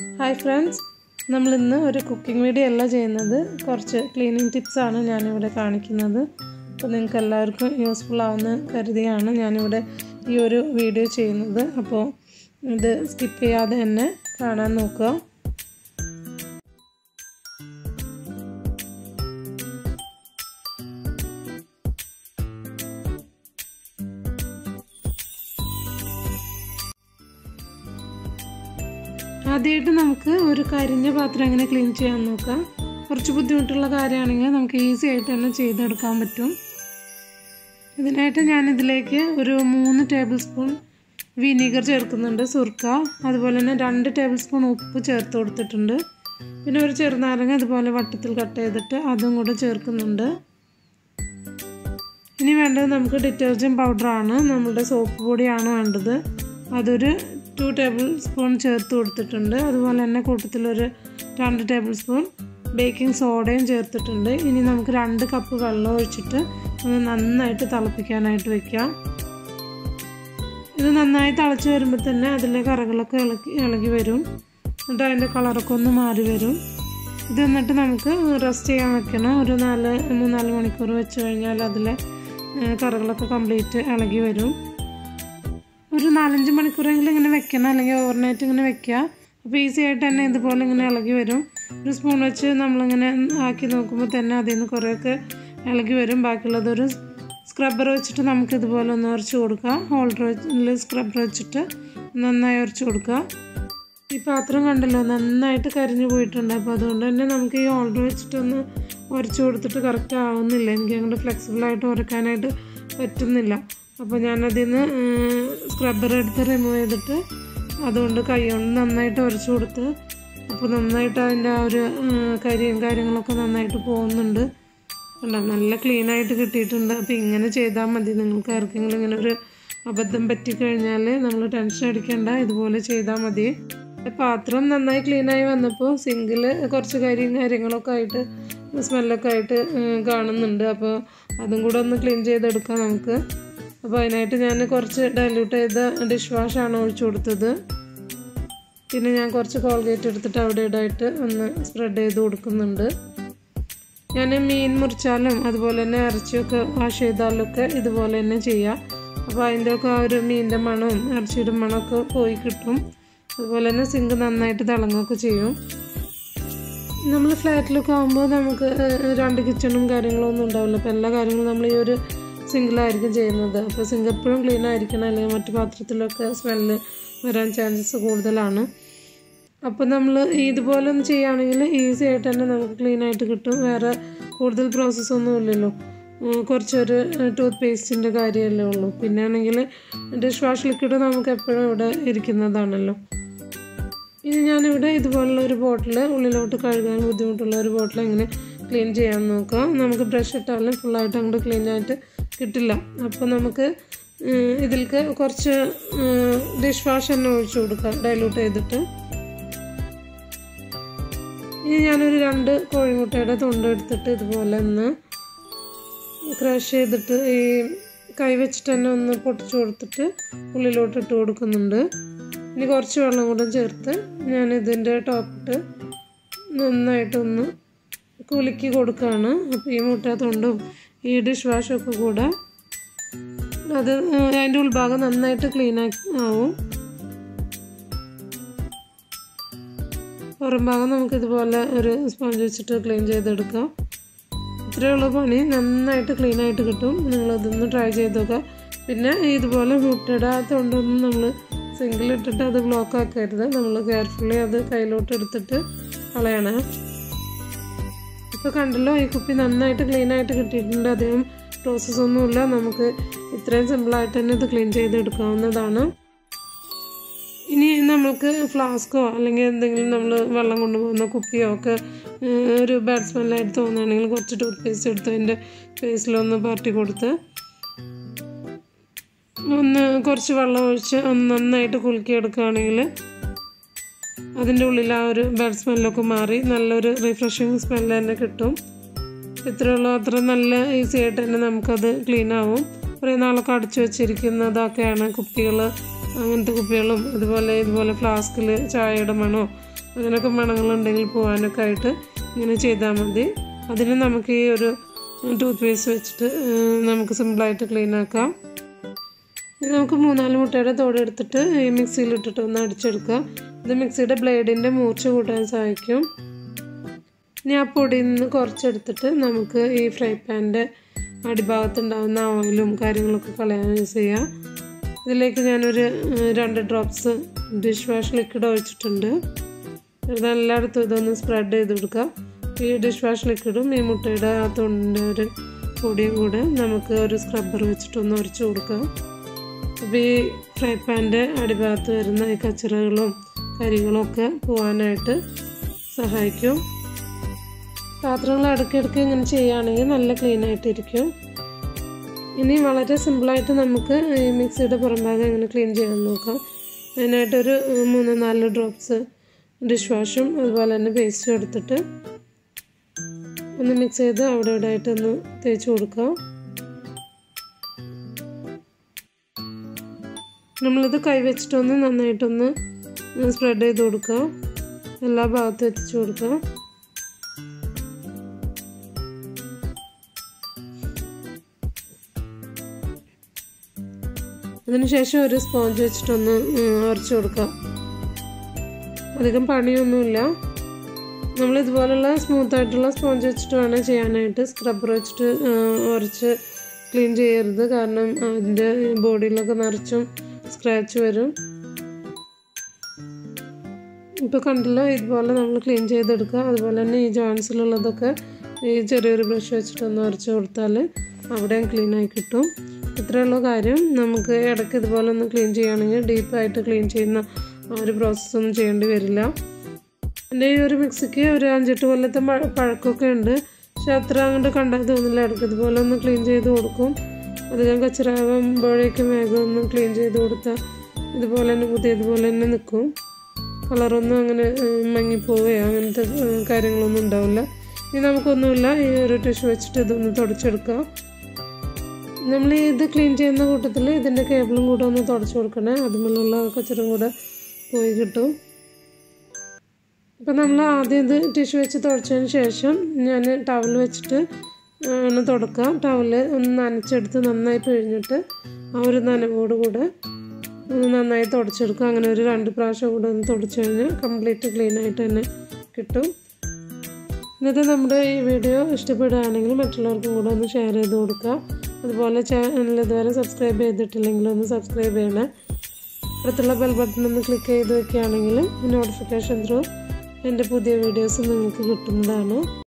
hi friends നമ്മളിന്ന് ഒരു cooking video അല്ല ചെയ്യുന്നത് കുറച്ച് ക്ലീനിങ് ടിപ്സാണ് ഞാനിവിടെ കാണിക്കുന്നത് അപ്പോൾ നിങ്ങൾക്ക് എല്ലാവർക്കും യൂസ്ഫുൾ ആവുമെന്ന് കരുതിയാണ് ഞാനിവിടെ ഈ ഒരു വീഡിയോ ചെയ്യുന്നത് അപ്പോൾ ഇത് സ്കിപ്പ് ചെയ്യാതെ തന്നെ കാണാൻ നോക്കുക ആദ്യമായിട്ട് നമുക്ക് ഒരു കരിഞ്ഞ പാത്രം എങ്ങനെ ക്ലീൻ ചെയ്യാൻ നോക്കാം കുറച്ച് ബുദ്ധിമുട്ടുള്ള കാര്യമാണെങ്കിൽ നമുക്ക് ഈസി ആയിട്ട് തന്നെ ചെയ്തെടുക്കാൻ പറ്റും ഇതിനായിട്ട് ഞാൻ ഇതിലേക്ക് ഒരു മൂന്ന് ടേബിൾ സ്പൂൺ വിനീഗർ ചേർക്കുന്നുണ്ട് സുർക്ക അതുപോലെ തന്നെ രണ്ട് ടേബിൾ സ്പൂൺ ഉപ്പ് ചേർത്ത് കൊടുത്തിട്ടുണ്ട് പിന്നെ ഒരു ചെറുനാരങ്ങ ഇതുപോലെ വട്ടത്തിൽ കട്ട് ചെയ്തിട്ട് അതും കൂടെ ചേർക്കുന്നുണ്ട് ഇനി വേണ്ടത് നമുക്ക് ഡിറ്റർജൻറ്റ് പൗഡറാണ് നമ്മുടെ സോപ്പ് പൊടിയാണ് വേണ്ടത് അതൊരു ടു ടേബിൾ സ്പൂൺ ചേർത്ത് കൊടുത്തിട്ടുണ്ട് അതുപോലെ തന്നെ കൂട്ടത്തിലൊരു രണ്ട് ടേബിൾ സ്പൂൺ ബേക്കിംഗ് സോഡയും ചേർത്തിട്ടുണ്ട് ഇനി നമുക്ക് രണ്ട് കപ്പ് വെള്ളം ഒഴിച്ചിട്ട് ഒന്ന് നന്നായിട്ട് തിളപ്പിക്കാനായിട്ട് വെക്കാം ഇത് നന്നായി തിളച്ച് വരുമ്പോൾ തന്നെ അതിലെ കറകളൊക്കെ ഇളക്കി ഇളകി വരും എന്നിട്ട് അതിൻ്റെ കളറൊക്കെ ഒന്ന് മാറി വരും ഇത് എന്നിട്ട് നമുക്ക് റെസ്റ്റ് ചെയ്യാൻ വെക്കണം ഒരു നാല് മൂന്നാല് മണിക്കൂർ വെച്ച് കഴിഞ്ഞാൽ അതിലെ കറകളൊക്കെ കംപ്ലീറ്റ് ഇളകി വരും ഒരു നാലഞ്ച് മണിക്കൂറെങ്കിലും ഇങ്ങനെ വെക്കണം അല്ലെങ്കിൽ ഓവർനൈറ്റ് ഇങ്ങനെ വെക്കുക അപ്പോൾ ഈസി ആയിട്ട് തന്നെ ഇതുപോലെ ഇങ്ങനെ ഇളകി വരും ഒരു സ്പൂൺ വെച്ച് നമ്മളിങ്ങനെ ആക്കി നോക്കുമ്പോൾ തന്നെ അതിൽ നിന്ന് കുറേയൊക്കെ ഇളകി വരും ബാക്കിയുള്ളതൊരു സ്ക്രബ്ബർ വെച്ചിട്ട് നമുക്ക് ഇതുപോലെ ഒന്ന് ഉരച്ച് കൊടുക്കുക ഹോൾഡർ വെച്ച് സ്ക്രബ്ബർ വെച്ചിട്ട് നന്നായി ഉരച്ച് കൊടുക്കുക ഈ പാത്രം കണ്ടല്ലോ നന്നായിട്ട് കരിഞ്ഞു പോയിട്ടുണ്ട് അപ്പോൾ അതുകൊണ്ട് തന്നെ നമുക്ക് ഈ ഹോൾഡർ വെച്ചിട്ടൊന്ന് ഉരച്ച് കൊടുത്തിട്ട് കറക്റ്റ് ആവുന്നില്ല എനിക്ക് അങ്ങോട്ട് ഫ്ലെക്സിബിളായിട്ട് ഉരക്കാനായിട്ട് പറ്റുന്നില്ല അപ്പോൾ ഞാനതിൽ നിന്ന് സ്ക്രബ്ബർ എടുത്ത് റിമൂവ് ചെയ്തിട്ട് അതുകൊണ്ട് കൈ കൊണ്ട് നന്നായിട്ട് ഉരച്ച് കൊടുത്ത് അപ്പോൾ നന്നായിട്ട് അതിൻ്റെ ആ ഒരു കരിയും കാര്യങ്ങളൊക്കെ നന്നായിട്ട് പോകുന്നുണ്ട് കണ്ടോ നല്ല ക്ലീനായിട്ട് കിട്ടിയിട്ടുണ്ട് അപ്പോൾ ഇങ്ങനെ ചെയ്താൽ മതി നിങ്ങൾക്ക് ആർക്കെങ്കിലും ഇങ്ങനെ ഒരു അബദ്ധം പറ്റിക്കഴിഞ്ഞാൽ നമ്മൾ ടെൻഷൻ അടിക്കേണ്ട ഇതുപോലെ ചെയ്താൽ മതി പാത്രം നന്നായി ക്ലീനായി വന്നപ്പോൾ സിങ്കിൽ കുറച്ച് കരിയും കാര്യങ്ങളൊക്കെ ആയിട്ട് സ്മെല്ലൊക്കെ ആയിട്ട് കാണുന്നുണ്ട് അപ്പോൾ അതും കൂടെ ഒന്ന് ക്ലീൻ ചെയ്തെടുക്കാം നമുക്ക് അപ്പോൾ അതിനായിട്ട് ഞാൻ കുറച്ച് ഡൈല്യൂട്ട് ചെയ്ത ഡിഷ് വാഷാണ് ഒഴിച്ചു കൊടുത്തത് പിന്നെ ഞാൻ കുറച്ച് കോൾഗേറ്റ് എടുത്തിട്ട് അവിടെ ഇടായിട്ട് ഒന്ന് സ്പ്രെഡ് ചെയ്ത് കൊടുക്കുന്നുണ്ട് ഞാൻ മീൻ മുറിച്ചാലും അതുപോലെ തന്നെ ഇറച്ചിയൊക്കെ വാഷ് ചെയ്താലൊക്കെ ഇതുപോലെ തന്നെ ചെയ്യാം അപ്പോൾ അതിൻ്റെ ഒക്കെ ആ ഒരു മീനിൻ്റെ മണവും ഇറച്ചിയുടെ മണമൊക്കെ പോയി കിട്ടും അതുപോലെ തന്നെ സിങ്ക് നന്നായിട്ട് തിളങ്ങുകയൊക്കെ ചെയ്യും നമ്മൾ ഫ്ലാറ്റിലൊക്കെ ആകുമ്പോൾ നമുക്ക് രണ്ട് കിച്ചണും കാര്യങ്ങളും ഒന്നും ഉണ്ടാവില്ല അപ്പോൾ എല്ലാ കാര്യങ്ങളും നമ്മൾ ഈ ഒരു സിങ്കിലായിരിക്കും ചെയ്യുന്നത് അപ്പോൾ സിങ്ക് എപ്പോഴും ക്ലീൻ ആയിരിക്കണം അല്ലെങ്കിൽ മറ്റു പാത്രത്തിലൊക്കെ സ്മെല്ല് വരാൻ ചാൻസസ് കൂടുതലാണ് അപ്പോൾ നമ്മൾ ഇതുപോലെ ഒന്ന് ചെയ്യുകയാണെങ്കിൽ ഈസി ആയിട്ട് തന്നെ നമുക്ക് ക്ലീൻ ആയിട്ട് കിട്ടും വേറെ കൂടുതൽ പ്രോസസ്സൊന്നും ഇല്ലല്ലോ കുറച്ചൊരു ടൂത്ത് പേസ്റ്റിൻ്റെ കാര്യമല്ലേ ഉള്ളൂ പിന്നെ ആണെങ്കിൽ ഡിഷ് വാഷ് ലിക്വിഡ് നമുക്ക് എപ്പോഴും ഇവിടെ ഇരിക്കുന്നതാണല്ലോ ഇനി ഞാനിവിടെ ഇതുപോലുള്ള ഒരു ബോട്ടിൽ ഉള്ളിലോട്ട് കഴുകാൻ ബുദ്ധിമുട്ടുള്ള ഒരു ബോട്ടിൽ എങ്ങനെ ക്ലീൻ ചെയ്യാൻ നോക്കാം നമുക്ക് ബ്രഷ് ഇട്ടാലും ഫുള്ളായിട്ട് അങ്ങോട്ട് ക്ലീൻ ആയിട്ട് കിട്ടില്ല അപ്പോൾ നമുക്ക് ഇതിലേക്ക് കുറച്ച് ഡിഷ് വാഷ് തന്നെ ഒഴിച്ചു കൊടുക്കാം ഡൈലൂട്ട് ചെയ്തിട്ട് ഇനി ഞാനൊരു രണ്ട് കോഴിമുട്ടയുടെ തൊണ്ട് എടുത്തിട്ട് ഇതുപോലെ ഒന്ന് ക്രഷ് ചെയ്തിട്ട് ഈ കൈ വെച്ചിട്ട് തന്നെ ഒന്ന് പൊട്ടിച്ചു കൊടുത്തിട്ട് ഉള്ളിലോട്ട് ഇട്ട് കൊടുക്കുന്നുണ്ട് ഇനി കുറച്ച് വെള്ളം കൂടെ ചേർത്ത് ഞാൻ ഇതിൻ്റെ ടോപ്പിട്ട് നന്നായിട്ടൊന്ന് കുലുക്കി കൊടുക്കുകയാണ് അപ്പോൾ ഈ മുട്ട തൊണ്ടും ഈ ഡിഷ് വാഷൊക്കെ കൂടെ അത് അതിൻ്റെ ഉൾഭാഗം നന്നായിട്ട് ക്ലീൻ ആവും പുറം ഭാഗം നമുക്ക് ഇതുപോലെ ഒരു സ്പോഞ്ച് വെച്ചിട്ട് ക്ലീൻ ചെയ്തെടുക്കാം ഇത്രയുള്ള പണി നന്നായിട്ട് ക്ലീൻ ആയിട്ട് കിട്ടും നിങ്ങളതൊന്ന് ട്രൈ ചെയ്ത് നോക്കാം പിന്നെ ഇതുപോലെ മുട്ടയുടെ ആ തൊണ്ടൊന്നും നമ്മൾ സിങ്കിലിട്ടിട്ട് അത് ബ്ലോക്ക് ആക്കരുത് നമ്മൾ കെയർഫുള്ളി അത് കയ്യിലോട്ട് എടുത്തിട്ട് കളയണേ ഇപ്പോൾ കണ്ടല്ലോ ഈ കുപ്പി നന്നായിട്ട് ക്ലീൻ ആയിട്ട് കിട്ടിയിട്ടുണ്ട് അധികം പ്രോസസ്സൊന്നുമില്ല നമുക്ക് ഇത്രയും സിമ്പിളായിട്ട് തന്നെ ഇത് ക്ലീൻ ചെയ്തെടുക്കാവുന്നതാണ് ഇനി നമുക്ക് ഫ്ലാസ്കോ അല്ലെങ്കിൽ എന്തെങ്കിലും നമ്മൾ വെള്ളം കൊണ്ടുപോകുന്ന കുപ്പിയോ ഒക്കെ ഒരു ബാഡ് സ്മെല്ലായിട്ട് തോന്നുകയാണെങ്കിൽ കുറച്ച് ടൂത്ത് പേസ്റ്റ് എടുത്ത് അതിൻ്റെ ഫേസിലൊന്ന് പാർട്ടി കൊടുത്ത് ഒന്ന് കുറച്ച് വെള്ളം ഒഴിച്ച് ഒന്ന് നന്നായിട്ട് കുലുക്കി എടുക്കുകയാണെങ്കിൽ അതിൻ്റെ ഉള്ളിൽ ആ ഒരു ബാഡ് സ്മെല്ലൊക്കെ മാറി നല്ലൊരു റിഫ്രഷിങ് സ്മെല്ല് തന്നെ കിട്ടും ഇത്രയുള്ള അത്ര നല്ല ഈസി ആയിട്ട് തന്നെ നമുക്കത് ക്ലീൻ ആവും കുറേ നാളൊക്കെ അടച്ചു വെച്ചിരിക്കുന്നതൊക്കെയാണ് കുപ്പികൾ അങ്ങനത്തെ കുപ്പികളും അതുപോലെ ഇതുപോലെ ഫ്ലാസ്കിൽ ചായയുടെ മണോ അങ്ങനെയൊക്കെ മണങ്ങളുണ്ടെങ്കിൽ പോകാനൊക്കെ ആയിട്ട് ഇങ്ങനെ ചെയ്താൽ മതി അതിന് നമുക്ക് ഈ ഒരു ടൂത്ത് പേസ്റ്റ് വെച്ചിട്ട് നമുക്ക് സിമ്പിളായിട്ട് ക്ലീൻ ആക്കാം ഇത് നമുക്ക് മൂന്നാല് മുട്ടയുടെ തോട് എടുത്തിട്ട് ഈ മിക്സിയിൽ ഇട്ടിട്ട് ഒന്ന് അടിച്ചെടുക്കുക ഇത് മിക്സിയുടെ ബ്ലേഡിൻ്റെ മൂർച്ച കൂട്ടാൻ സഹായിക്കും ഇനി ആ പൊടിയിൽ നിന്ന് കുറച്ചെടുത്തിട്ട് നമുക്ക് ഈ ഫ്രൈ പാൻ്റെ അടിഭാഗത്തുണ്ടാകുന്ന ഓയിലും കാര്യങ്ങളൊക്കെ കളയാൻ യൂസ് ചെയ്യാം ഇതിലേക്ക് ഞാനൊരു രണ്ട് ഡ്രോപ്സ് ഡിഷ് വാഷ് ലിക്വിഡ് ഒഴിച്ചിട്ടുണ്ട് ഇതെല്ലായിടത്തും ഇതൊന്ന് സ്പ്രെഡ് ചെയ്ത് കൊടുക്കുക ഈ ഡിഷ് വാഷ് ലിക്വിഡും ഈ മുട്ടയുടെ ആ തൊണ്ടിൻ്റെ ഒരു പൊടിയും കൂടെ നമുക്ക് ഒരു സ്ക്രബ്ബർ വെച്ചിട്ടൊന്ന് ഉരച്ച് കൊടുക്കാം അപ്പോൾ ഈ ഫ്രൈ പാൻ്റെ അടിഭാഗത്ത് വരുന്ന ഈ കച്ചറകളും കരികളും ഒക്കെ പോകാനായിട്ട് സഹായിക്കും പാത്രങ്ങൾ ഇടയ്ക്കിടയ്ക്ക് ഇങ്ങനെ ചെയ്യുകയാണെങ്കിൽ നല്ല ക്ലീൻ ആയിട്ടിരിക്കും ഇനി വളരെ സിമ്പിളായിട്ട് നമുക്ക് ഈ മിക്സിയുടെ പുറംഭാഗം എങ്ങനെ ക്ലീൻ ചെയ്യാൻ നോക്കാം അതിനായിട്ടൊരു മൂന്ന് നാല് ഡ്രോപ്സ് ഡിഷ് വാഷും അതുപോലെ തന്നെ പേസ്റ്റും എടുത്തിട്ട് ഒന്ന് മിക്സ് ചെയ്ത് അവിടെ ഇവിടെ ആയിട്ടൊന്ന് തേച്ച് കൊടുക്കാം നമ്മളിത് കൈ വെച്ചിട്ടൊന്ന് നന്നായിട്ടൊന്ന് സ്പ്രെഡ് ചെയ്ത് കൊടുക്കുക എല്ലാ ഭാഗത്തും എത്തിച്ചു കൊടുക്കുക അതിനുശേഷം ഒരു സ്പോഞ്ച് വെച്ചിട്ടൊന്ന് ഉരച്ച് കൊടുക്കുക അധികം പണിയൊന്നുമില്ല നമ്മൾ ഇതുപോലുള്ള സ്മൂത്ത് ആയിട്ടുള്ള സ്പോഞ്ച് വെച്ചിട്ട് വേണം ചെയ്യാനായിട്ട് സ്ക്രബ്ബർ വെച്ചിട്ട് ഉരച്ച് ക്ലീൻ ചെയ്യരുത് കാരണം അതിൻ്റെ ബോഡിയിലൊക്കെ നിറച്ചും സ്ക്രാച്ച് വരും ഇപ്പോൾ കണ്ടല്ലോ ഇതുപോലെ നമ്മൾ ക്ലീൻ ചെയ്തെടുക്കുക അതുപോലെ തന്നെ ഈ ജോയിൻസിലുള്ളതൊക്കെ ഈ ചെറിയൊരു ബ്രഷ് വെച്ചിട്ടൊന്ന് ഉരച്ച് കൊടുത്താൽ അവിടെയും ക്ലീൻ ആയി കിട്ടും ഇത്രയുള്ള കാര്യം നമുക്ക് ഇടയ്ക്ക് ഇതുപോലെ ഒന്ന് ക്ലീൻ ചെയ്യുകയാണെങ്കിൽ ഡീപ്പായിട്ട് ക്ലീൻ ചെയ്യുന്ന ആ ഒരു പ്രോസസ്സൊന്നും ചെയ്യേണ്ടി വരില്ല എൻ്റെ ഈ ഒരു മിക്സിക്ക് ഒരു അഞ്ചെട്ട് കൊല്ലത്തെ പഴക്കമൊക്കെ ഉണ്ട് പക്ഷെ അത്ര അങ്ങോട്ട് കണ്ടാൽ തോന്നില്ല ഇടയ്ക്ക് ഇതുപോലെ ഒന്ന് ക്ലീൻ ചെയ്ത് കൊടുക്കും അധികം കച്ചറാകുമ്പോഴേക്കും വേഗം ഒന്ന് ക്ലീൻ ചെയ്ത് കൊടുത്താൽ ഇതുപോലെ തന്നെ പുതിയതുപോലെ തന്നെ നിൽക്കും കളറൊന്നും അങ്ങനെ മങ്ങിപ്പോവുകയോ അങ്ങനത്തെ കാര്യങ്ങളൊന്നും ഉണ്ടാവില്ല ഇനി നമുക്കൊന്നുമില്ല ഈ ഒരു ടിഷ്യൂ വെച്ചിട്ട് ഇതൊന്ന് തുടച്ചെടുക്കാം നമ്മൾ ഇത് ക്ലീൻ ചെയ്യുന്ന കൂട്ടത്തിൽ ഇതിൻ്റെ കേബിളും കൂടെ ഒന്ന് തുടച്ചു കൊടുക്കണേ അതുമുള്ള കച്ചറും കൂടെ പോയി കിട്ടും ഇപ്പം നമ്മൾ ആദ്യം ഇത് ടിഷ്യൂ വെച്ച് തുടച്ചതിന് ശേഷം ഞാൻ ടവൽ വെച്ചിട്ട് ആണ് തുടക്കുക ടവൽ ഒന്ന് നനച്ചെടുത്ത് നന്നായി പിഴിഞ്ഞിട്ട് ആ ഒരു നനവോട് കൂടെ ഒന്ന് നന്നായി തുടച്ചെടുക്കുക അങ്ങനെ ഒരു രണ്ട് പ്രാവശ്യം കൂടെ ഒന്ന് തുടച്ചു കഴിഞ്ഞാൽ കംപ്ലീറ്റ് ക്ലീൻ ആയിട്ട് തന്നെ കിട്ടും ഇന്നത്തെ നമ്മുടെ ഈ വീഡിയോ ഇഷ്ടപ്പെടുകയാണെങ്കിൽ മറ്റുള്ളവർക്കും കൂടെ ഒന്ന് ഷെയർ ചെയ്ത് കൊടുക്കുക അതുപോലെ ചാനൽ ഇതുവരെ സബ്സ്ക്രൈബ് ചെയ്തിട്ടില്ലെങ്കിൽ ഒന്ന് സബ്സ്ക്രൈബ് ചെയ്യണേ അടുത്തുള്ള ബെൽ ബട്ടൺ ഒന്ന് ക്ലിക്ക് ചെയ്ത് വെക്കുകയാണെങ്കിൽ നോട്ടിഫിക്കേഷൻ ത്രൂ എൻ്റെ പുതിയ വീഡിയോസ് നിങ്ങൾക്ക് കിട്ടുന്നതാണ്